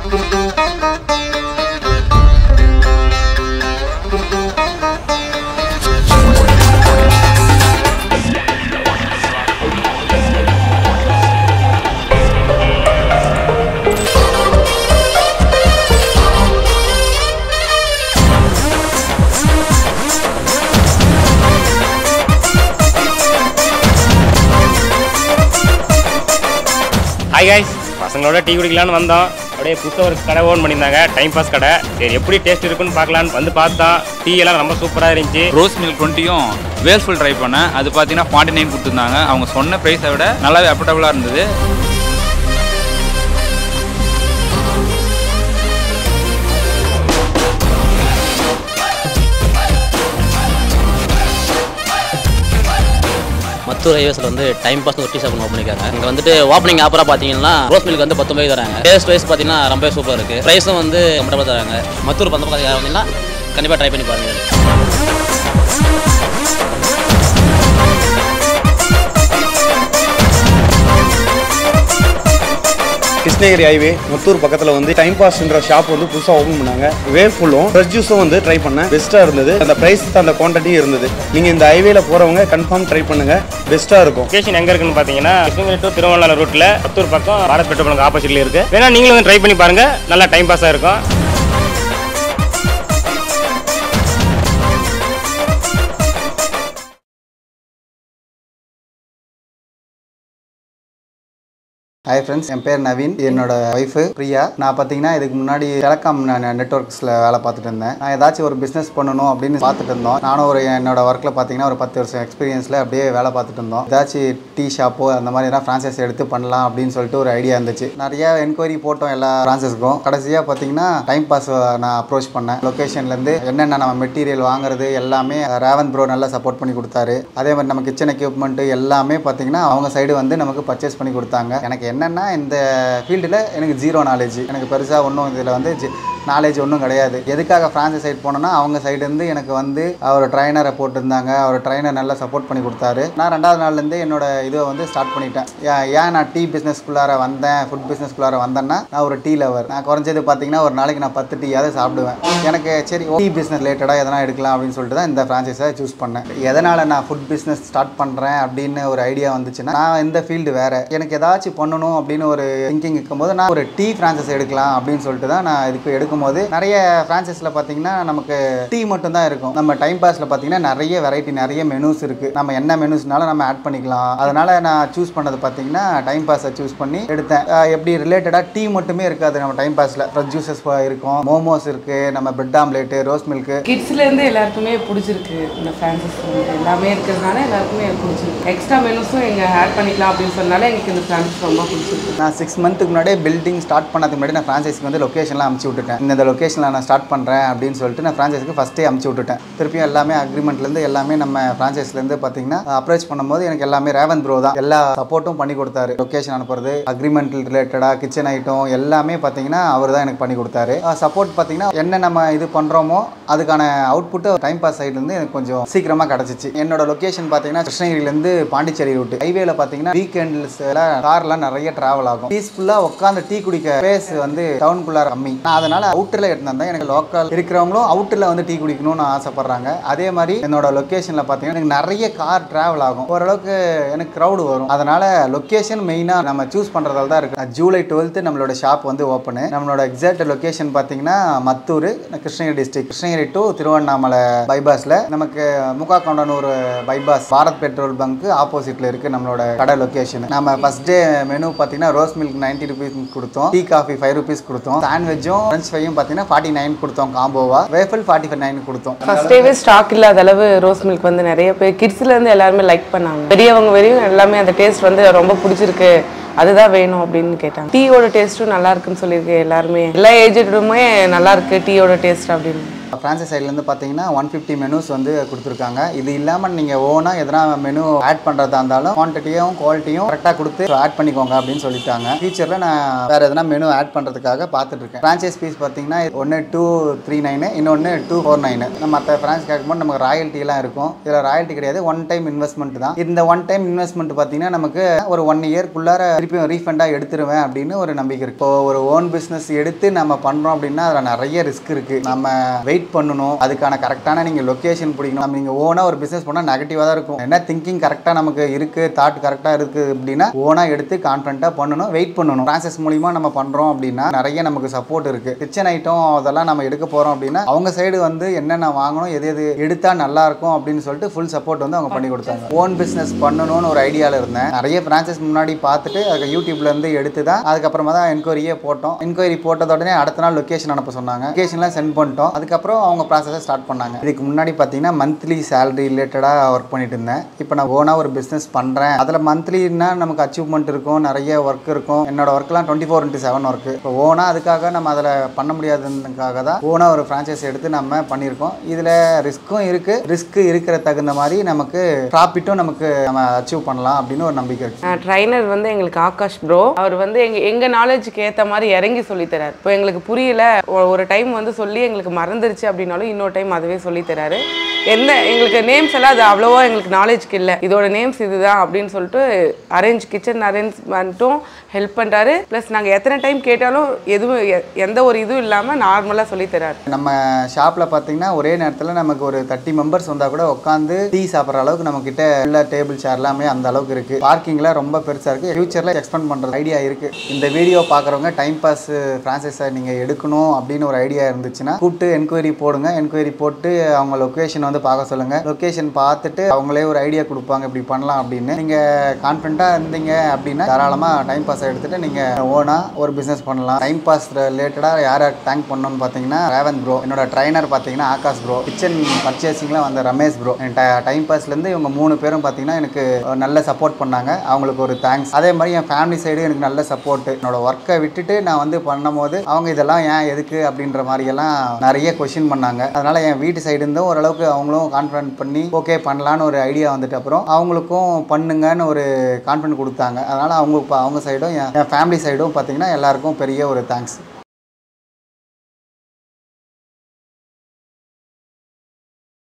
hi guys பசங்களோட tea குடிக்கலான்னு வந்தோம் அப்படியே புதுசாக ஒரு கடை ஓன் பண்ணியிருந்தாங்க டைம் பாஸ் கடை சரி எப்படி டேஸ்ட் இருக்குன்னு பார்க்கலான்னு வந்து பார்த்தோம் டீ எல்லாம் ரொம்ப சூப்பராக இருந்துச்சு ரோஸ் மில்க் டுவெண்ட்டியும் வேல்ஃபுல் ட்ரை பண்ணேன் அது பார்த்தீங்கன்னா ஃபார்ட்டி நைன் கொடுத்துருந்தாங்க அவங்க சொன்ன ப்ரைஸை விட நல்லாவே அஃபோர்டபுளாக இருந்தது மத்தூர் ஹைவேஸில் வந்து டைம் பாஸ் ஒரு டீ ஷாப் ஓப்பன் பண்ணிருக்காங்க இங்கே வந்துட்டு ஓப்பனிங் ஆஃபராக பார்த்தீங்கன்னா ரோஸ் மில்க் வந்து பத்து ரூபாய்க்கு தராங்க டேஸ்ட் வைஸ் பார்த்தீங்கன்னா ரொம்ப சூப்பராக இருக்குது ப்ரைஸும் வந்து கம்ஃபர்டபுளாக தராங்க மத்தூர் பந்த பக்கம் யாரும் வந்தீங்கன்னா கண்டிப்பாக ட்ரை பண்ணி பாருங்கள் கிருஷ்ணகிரி ஹைவே முத்தூர் பக்கத்தில் வந்து டைம் பாஸ்ன்ற ஷாப் வந்து புதுசாக ஓப்பன் பண்ணாங்க வேவ் ஃபுல்லும் ஃப்ரெஷ் ஜூஸும் வந்து ட்ரை பண்ணேன் பெஸ்ட்டாக இருந்தது அந்த ப்ரைஸ் அந்த குவான்டிட்டியும் இருந்தது நீங்கள் இந்த ஹைவேல போகிறவங்க கன்ஃபார்ம் ட்ரை பண்ணுங்க பெஸ்ட்டாக இருக்கும் லொகேஷன் எங்கே இருக்குன்னு பார்த்தீங்கன்னா கிருஷ்ணகிரி டு திருவண்ணாமலை ரூட்டில் பத்தூர் பக்கம் பாரத் பெட்ரோல் பங்க் ஆப்போசிட்ல இருக்கு வேணா நீங்களும் வந்து ட்ரை பண்ணி பாருங்க நல்லா டைம் பாஸாக இருக்கும் ஹாய் ஃப்ரெண்ட்ஸ் என் பேர் நவீன் என்னோட ஒய்ஃபு பிரியா நான் பார்த்தீங்கன்னா இதுக்கு முன்னாடி டெலகாம் நெட்ஒர்க்ஸில் வேலை பார்த்துட்டு இருந்தேன் நான் ஏதாச்சும் ஒரு பிஸ்னஸ் பண்ணணும் அப்படின்னு பார்த்துட்டு இருந்தோம் நானும் ஒரு என்னோட ஒர்க்கில் பார்த்தீங்கன்னா ஒரு பத்து வருஷம் எக்ஸ்பீரியன்ஸில் அப்படியே வேலை பார்த்துட்டு இருந்தோம் ஏதாச்சும் டீ ஷாப்போ அந்த மாதிரி எதாவது ஃப்ரான்ச்சைஸ் எடுத்து பண்ணலாம் அப்படின்னு சொல்லிட்டு ஒரு ஐடியா இருந்துச்சு நிறைய என்கொயரி போட்டோம் எல்லா ஃப்ரான்ச்சைஸ்க்கும் கடைசியாக பார்த்தீங்கன்னா டைம் பாஸ் நான் அப்ரோச் பண்ணேன் லொக்கேஷன்லேருந்து என்னென்ன நம்ம மெட்டீரியல் வாங்குறது எல்லாமே ரேவன் ப்ரோ நல்லா சப்போர்ட் பண்ணி கொடுத்தாரு அதே மாதிரி நம்ம கிச்சன் எக்யூப்மெண்ட் எல்லாமே பார்த்தீங்கன்னா அவங்க சைடு வந்து நமக்கு பர்ச்சேஸ் பண்ணி கொடுத்தாங்க எனக்கு என்னென்னா இந்த ஃபீல்டில் எனக்கு ஜீரோ நாலேஜ் எனக்கு பெருசாக ஒன்றும் இதில் வந்து நாலேஜ் ஒன்றும் கிடையாது எதுக்காக ஃப்ரான்ஸ் சைடு போனோன்னா அவங்க சைடுலேருந்து எனக்கு வந்து அவர் ட்ரைனரை போட்டிருந்தாங்க அவர் ட்ரைனர் நல்லா சப்போர்ட் பண்ணி கொடுத்தாரு நான் ரெண்டாவது நாள்லேருந்து என்னோட இதை வந்து ஸ்டார்ட் பண்ணிட்டேன் ஏன் ஏன் நான் டீ பிஸ்னஸ்குள்ளார வந்தேன் ஃபுட் பிஸ்னஸ்குள்ளார வந்தேன்னா நான் ஒரு டீ லவர் நான் குறைஞ்சது பார்த்தீங்கன்னா ஒரு நாளைக்கு நான் பத்து டீயாவது சாப்பிடுவேன் எனக்கு சரி டீ பிஸ்னஸ் ரிலேட்டடாக எதனா எடுக்கலாம் அப்படின்னு சொல்லிட்டு தான் இந்த ஃப்ரான்ச்சைஸை சூஸ் பண்ணேன் எதனால் நான் ஃபுட் பிஸ்னஸ் ஸ்டார்ட் பண்ணுறேன் அப்படின்னு ஒரு ஐடியா வந்துச்சுன்னா நான் இந்த ஃபீல்டு வேறு எனக்கு ஏதாச்சும் பண்ணணும் அப்படின்னு ஒரு திங்கிங் இருக்கும்போது நான் ஒரு டீ ஃப்ரான்ச்சைஸ் எடுக்கலாம் அப்படின்னு சொல்லிட்டு தான் நான் இதுக்கு எடுக்கும்போது நிறைய ஃப்ரான்ச்சைஸில் பார்த்தீங்கன்னா நமக்கு டீ மட்டும் தான் இருக்கும் நம்ம டைம் பாஸில் பார்த்தீங்கன்னா நிறைய வெரைட்டி நிறைய மெனூஸ் இருக்குது நம்ம என்ன மெனூஸ்னாலும் நம்ம ஆட் பண்ணிக்கலாம் அதனால் நான் சூஸ் பண்ணது பார்த்தீங்கன்னா டைம் பாஸை சூஸ் பண்ணி எடுத்தேன் அஹ் எப்படி ரிலேட்டடாக டீ மட்டுமே இருக்காது நம்ம டைம் பாஸில் ஃப்ரெஷ் ஜூஸஸ் இருக்கும் மோமோஸ் இருக்குது நம்ம பிரெட் ஆம்லேட்டு ரோஸ் மில்க்கு கிட்ஸ்லேருந்து எல்லாருக்குமே பிடிச்சிருக்கு இந்த ஃப்ரான்சைஸ் வந்து எல்லாமே இருக்கிறதுனால எல்லாருக்குமே எனக்கு பிடிச்சிருக்கு எக்ஸ்ட்ரா மெனுஸும் எங்கள் ஆட் பண்ணிக்கலாம் அப்படின்னு சொன்னால எனக்கு இந்த ஃப்ரான்சைஸ் ரொம்ப பிடிச்சிருக்கு நான் சிக்ஸ் மந்த்துக்கு முன்னாடியே பில்டிங் ஸ்டார்ட் பண்ணதுக்கு முன்னாடி நான் ஃப்ரான்ச்சைஸ்க்கு வந்து லொக்கேஷன்லாம் அமுச்சு விட்டுட்டேன் இந்த லொக்கேஷனில் நான் ஸ்டார்ட் பண்ணுறேன் அப்படின்னு சொல்லிட்டு நான் ஃப்ரான்ச்சைஸ்க்கு ஃபஸ்ட்டே அமுச்சு விட்டுட்டேன் திருப்பியும் எல்லாமே அக்ரிமெண்ட்லேருந்து எல்லாமே நம்ம ஃப்ரான்ச்சைஸ்லேருந்து பார்த்தீங்கன்னா அப்ரோச் பண்ணும்போது எனக்கு எல்லாமே ரேவன் ப்ரோ தான் எல்லா சப்போர்ட்டும் பண்ணி கொடுத்தாரு லொக்கேஷன் அனுப்புறது அக்ரிமெண்ட் ரிலேட்டடாக கிச்சன் ஐட்டம் எல்லாமே பார்த்தீங்கன்னா அவர் தான் எனக்கு பண்ணி கொடுத்தாரு சப்போர்ட் பார்த்தீங்கன்னா என்ன நம்ம இது பண்ணுறோமோ அதுக்கான அவுட்புட்டு டைம் பாஸ் சைட்லேருந்து எனக்கு கொஞ்சம் சீக்கிரமாக கிடச்சிச்சு என்னோட லொக்கேஷன் பார்த்தீங்கன்னா கிருஷ்ணகிரிலேருந்து பாண்டிச்சேரி ரூட் ஹைவேல பார்த்தீங்கன்னா வீக்கெண்ட்ஸில் கார்லாம் நிறைய டிராவல் ஆகும் பீஸ்ஃபுல்லாக உட்காந்து டீ குடிக்க ஸ்பேஸ் வந்து டவுனுக்குள்ளார கம்மி நான் அதனால அவுட்டரில் எடுத்திருந்தேன் எனக்கு லோக்கல் இருக்கிறவங்களும் அவுட்டரில் வந்து டீ குடிக்கணும்னு ஆசைப்படுறாங்க அதே மாதிரி என்னோட லொக்கேஷனில் பார்த்தீங்கன்னா எனக்கு நிறைய கார் டிராவல் ஆகும் ஓரளவுக்கு எனக்கு க்ரௌடு வரும் அதனால லொக்கேஷன் மெயினாக நம்ம சூஸ் பண்ணுறதால தான் இருக்கு ஜூலை டுவெல்த்து நம்மளோட ஷாப் வந்து ஓப்பனு நம்மளோட எக்ஸாக்ட் லொக்கேஷன் பார்த்தீங்கன்னா மத்தூர் கிருஷ்ணகிரி டிஸ்ட்ரிக்ட் கிருஷ்ணகிரி டு திருவண்ணாமலை பைபாஸில் நமக்கு Mukkakondanur bypass Bharat petrol bunk ஆப்போசிட்டில் இருக்குது நம்மளோட கடை லொக்கேஷன் நம்ம ஃபர்ஸ்ட் டே மெனு பார்த்தீங்கன்னா ரோஸ் மில்க் நைன்டி ருபீஸ் கொடுத்தோம் டீ காஃபி ஃபைவ் ருபீஸ் கொடுத்தோம் சாண்ட்விச்சும் ஃப்ரெஞ்ச் ஃப்ரையும் பார்த்தீங்கன்னா ஃபார்ட்டி நைன் கொடுத்தோம் காம்போவா வேஃபல் ஃபார்ட்டி ஃபைவ் நைன் கொடுத்தோம் ஃபர்ஸ்ட் டேவே ஸ்டாக் இல்லாத அளவு ரோஸ் மில்க் வந்து நிறைய பேர் கிட்ஸ்லேருந்து எல்லாருமே லைக் பண்ணாங்க பெரியவங்க வரையும் எல்லாமே அந்த டேஸ்ட் வந்து ரொம்ப பிடிச்சிருக்கு அதுதான் வேணும் அப்படின்னு கேட்டாங்க டீயோட டேஸ்ட்டும் நல்லா இருக்குன்னு சொல்லியிருக்கு எல்லாருமே எல்லா ஏஜ்டுமே நல்லா இருக்கு டீயோட டேஸ்ட் அப்படின்னு ஃப்ரான்சைஸ் சைட்லேருந்து பார்த்தீங்கன்னா ஒன் ஃபிஃப்டி மெனூஸ் வந்து கொடுத்துருக்காங்க இது இல்லாமல் நீங்கள் ஓனாக எதனா மெனு ஆட் பண்ணுறதா இருந்தாலும் குவான்டிட்டியும் குவாலிட்டியும் கரெக்டாக கொடுத்து ஆட் பண்ணிக்கோங்க அப்படின்னு சொல்லிட்டாங்க ஃபியூச்சரில் நான் வேறு எதனா மெனு ஆட் பண்ணுறதுக்காக பார்த்துட்டு இருக்கேன் ஃப்ரான்ச்சைஸ் ஃபீஸ் பார்த்தீங்கன்னா ஒன்று டூ த்ரீ நைனு இன்னொன்று டூ ஃபோர் நைனு நம்ம மற்ற ஃப்ரான்ஸ் கேட்கும்போது நமக்கு ராயல்ட்டிலாம் இருக்கும் இதில் ராயல்ட்டி கிடையாது ஒன் டைம் இன்வெஸ்ட்மெண்ட் தான் இந்த ஒன் டைம் இன்வெஸ்ட்மெண்ட் பார்த்தீங்கன்னா நமக்கு ஒரு ஒன் இயர்க்குள்ளார திருப்பி திருப்பியும் ரீஃபண்டாக எடுத்துருவேன் அப்படின்னு ஒரு நம்பிக்கை இருக்கு இப்போ ஒரு ஓன் பிஸ்னஸ் எடுத்து நம்ம பண்ணுறோம் அப்படின்னா அதில் நிறைய ரிஸ்க் இருக்குது நம்ம வெயிட் பண்ணணும் அதுக்கான கரெக்டான நீங்கள் லொக்கேஷன் பிடிக்கணும் நம்ம நீங்கள் ஓனாக ஒரு பிஸ்னஸ் பண்ணால் நெகட்டிவாக தான் இருக்கும் என்ன திங்கிங் கரெக்டாக நமக்கு இருக்குது தாட் கரெக்டாக இருக்குது அப்படின்னா ஓனாக எடுத்து கான்ஃபிடண்ட்டாக பண்ணணும் வெயிட் பண்ணணும் ப்ராசஸ் மூலிமா நம்ம பண்ணுறோம் அப்படின்னா நிறைய நமக்கு சப்போர்ட் இருக்குது கிச்சன் ஐட்டம் அதெல்லாம் நம்ம எடுக்க போகிறோம் அப்படின்னா அவங்க சைடு வந்து என்னென்ன வாங்கணும் எது எது எடுத்தால் நல்லா இருக்கும் அப்படின்னு சொல்லிட்டு ஃபுல் சப்போர்ட் வந்து அவங்க பண்ணி கொடுத்தாங்க ஓன் பிஸ்னஸ் பண்ணணும்னு ஒரு ஐடியாவில் இருந்தேன் நிறைய பிரான்ச்சஸ் முன்னாடி பார்த்துட்டு அதுக்கு யூடியூப்ல இருந்து எடுத்து தான் அதுக்கப்புறமா தான் என்கொயரியே போட்டோம் என்கொயரி போட்டத உடனே அடுத்த நாள் லொக்கேஷன் அனுப்ப சொன்னாங்க லொக்கேஷன்லாம் சென்ட் பண்ணிட்டோம் அதுக்கப்புறம் அவங்க ப்ராசஸை ஸ்டார்ட் பண்ணாங்க இதுக்கு முன்னாடி பார்த்தீங்கன்னா மந்த்லி சேலரி ரிலேட்டடாக ஒர்க் பண்ணிட்டு இருந்தேன் இப்போ நான் ஓனாக ஒரு பிஸ்னஸ் பண்ணுறேன் அதில் மந்த்லின்னா நமக்கு அச்சீவ்மெண்ட் இருக்கும் நிறைய ஒர்க் இருக்கும் என்னோட ஒர்க்லாம் twenty four into seven work இப்போ ஓனாக அதுக்காக நம்ம அதில் பண்ண முடியாதுன்றதுக்காக தான் ஓனாக ஒரு ஃப்ரான்ச்சைஸ் எடுத்து நம்ம பண்ணியிருக்கோம் இதில் ரிஸ்க்கும் இருக்குது ரிஸ்க் இருக்கிற தகுந்த மாதிரி நமக்கு ப்ராஃபிட்டும் நமக்கு நம்ம அச்சீவ் பண்ணலாம் அப்படின்னு ஒரு நம்பிக்கை இருக்குது ட்ரைனர் வந்து எங்களுக்கு ஆகாஷ் ப்ரோ அவர் வந்து எங்க எங்க நாலேஜுக்கு ஏத்த மாதிரி இறங்கி சொல்லித் தராரு இப்போ எங்களுக்கு புரியல ஒ- ஒரு டைம் வந்து சொல்லி எங்களுக்கு மறந்துருச்சு அப்படின்னாலும் இன்னொரு டைம் அதுவே சொல்லித் தராரு எந்த எங்களுக்கு நேம்ஸ் எல்லாம் அது அவ்வளோவா எங்களுக்கு நாலேஜ்க்கு இல்லை இதோட நேம்ஸ் இதுதான் அப்படின்னு சொல்லிட்டு அரேஞ்ச் கிச்சன் அரேஞ்ச்மெண்ட்டும் ஹெல்ப் பண்ணுறாரு ப்ளஸ் நாங்கள் எத்தனை டைம் கேட்டாலும் எதுவும் எ- எந்த ஒரு இதுவும் இல்லாமல் நார்மலாக சொல்லித் தராரு நம்ம ஷாப்பில் பார்த்தீங்கன்னா ஒரே நேரத்தில் நமக்கு ஒரு தேர்ட்டி மெம்பர்ஸ் வந்தால் கூட உட்காந்து டீ சாப்பிட்ற அளவுக்கு நம்ம கிட்ட உள்ள டேபிள் சேர் எல்லாமே அந்த அளவுக்கு இருக்குது பார்க்கிங்கில் ரொம்ப பெருசாக இருக்குது ஃபியூச்சரில் எக்ஸ்பெண்ட் பண்ணுற ஐடியா இருக்குது இந்த வீடியோ பார்க்குறவங்க டைம் பாஸ் ஃப்ரான்சைஸை நீங்கள் எடுக்கணும் அப்படின்னு ஒரு ஐடியா இருந்துச்சுன்னா கூப்பிட்டு என்கொயரி போடுங்க என்கொயரி போட்டு அவங்க லொக்கேஷன் வந்து பார்க்க சொல்லுங்கள் லொக்கேஷன் பார்த்துட்டு அவங்களே ஒரு ஐடியா கொடுப்பாங்க இப்படி பண்ணலாம் அப்படின்னு நீங்கள் கான்ஃபிடண்ட்டாக இருந்தீங்க அப்படின்னா தாராளமாக டைம் பாஸ் எடுத்துகிட்டு நீங்கள் ஓனாக ஒரு பிஸ்னஸ் பண்ணலாம் டைம் பாஸ் ரிலேட்டடாக யார் யார் தேங்க் பண்ணணும்னு பார்த்தீங்கன்னா ரேவந்த் ப்ரோ என்னோட ட்ரைனர் பார்த்தீங்கன்னா ஆகாஷ் ப்ரோ கிச்சன் பர்ச்சேசிங்கில் வந்த ரமேஷ் ப்ரோ டைம் பாஸ்லேருந்து இவங்க மூணு பேரும் பார்த்தீங்கன்னா எனக்கு அஹ், நல்ல சப்போர்ட் பண்ணாங்க அவங்களுக்கு ஒரு தேங்க்ஸ் அதே மாதிரி என் ஃபேமிலி சைடு எனக்கு நல்ல சப்போர்ட் என்னோட ஒர்க்கை விட்டுட்டு நான் வந்து பண்ணும்போது அவங்க இதெல்லாம் ஏன் எதுக்கு அப்படின்ற மாதிரியெல்லாம் நிறைய கொஷின் பண்ணாங்க அதனால என் வீட்டு சைடு இருந்தும் ஓரளவுக்கு அவங்களும் கான்ஃபிடன்ட் பண்ணி ஓகே பண்ணலான்னு ஒரு ஐடியா வந்துட்டு அப்புறம் அவங்களுக்கும் பண்ணுங்கன்னு ஒரு கான்ஃபிடன்ட் கொடுத்தாங்க அதனால அவங்க அவங்க சைடும் என் ஃபேமிலி சைடும் பார்த்தீங்கன்னா எல்லாருக்கும் பெரிய ஒரு தேங்க்ஸ்